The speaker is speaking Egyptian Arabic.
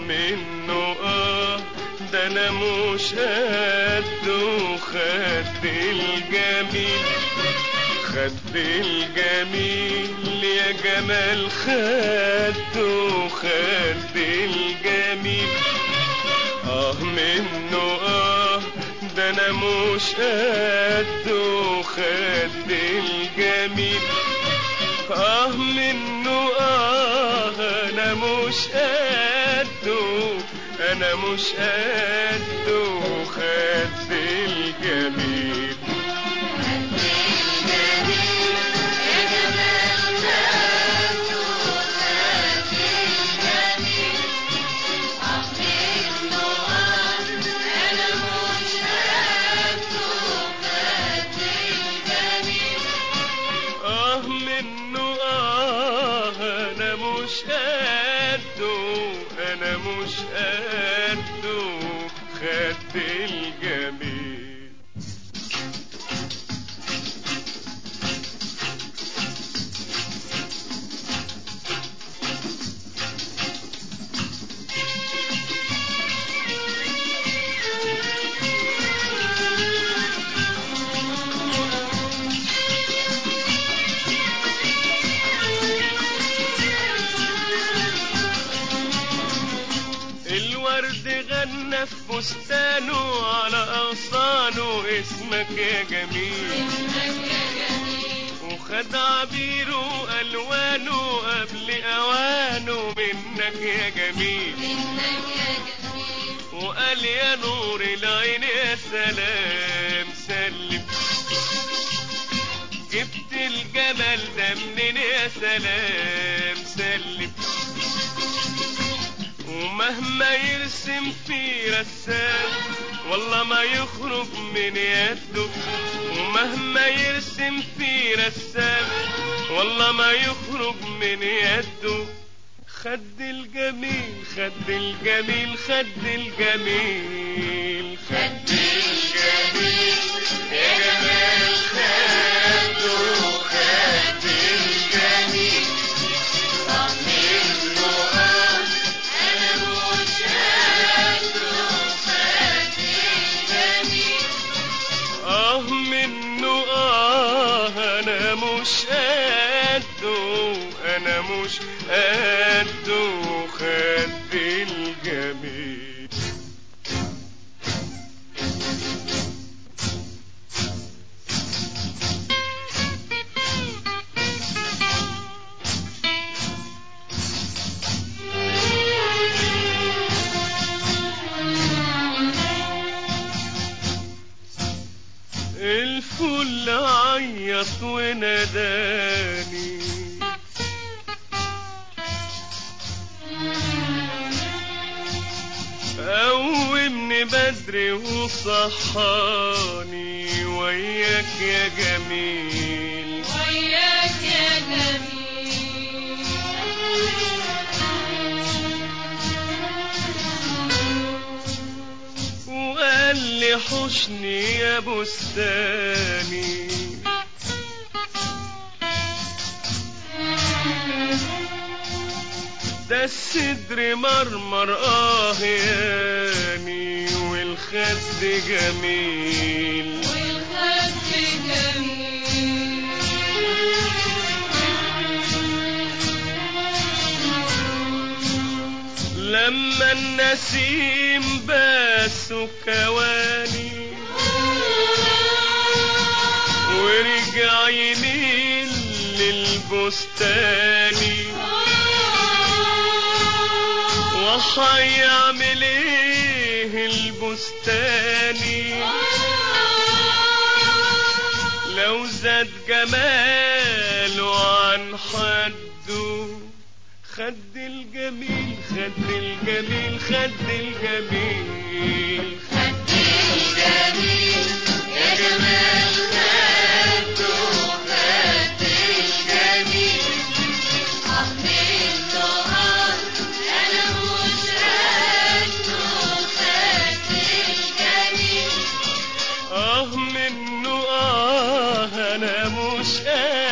منه اه ده انا مش قده خد الجميل خد الجميل يا جمال خده خد الجميل اه منه اه ده انا مش قده خد الجميل اه منه اه انا مش قده انا مش قده خد الجميل اه منه اه انا مش قده انا مش قده خد الجميل الورد غنى في بستانه على اغصانه اسمك يا جميل وخد عبيره الوانه قبل اوانه منك يا جميل وقال يا نور العين يا سلام سلم جبت الجمال ده منين يا سلام سلم ومهما يرسم في رسام والله ما يخرج من يده ومهما يرسم في رسام والله ما يخرج من يده خد الجميل خد الجميل خد الجميل خد الجميل يا جمال خده خد الجميل اه منه اه انا مش قده انا مش قده خد الجميل الفل عيط وناداني قومني بدري وصحاني وياك يا جميل وياك يا جميل وقال لي حشني يا بستاني ده الصدر مرمر اه ياني والخد جميل والخد جميل لما النسيم باس كواني ورجع يميل للبستاني وحيعمل ايه البستاني لو زاد جماله عن حده خد الجميل خد الجميل خد الجميل خد الجميل يا جمال خده خد الجميل حطيت نهار انا مش قده خد الجميل اه منه اه انا مش قادر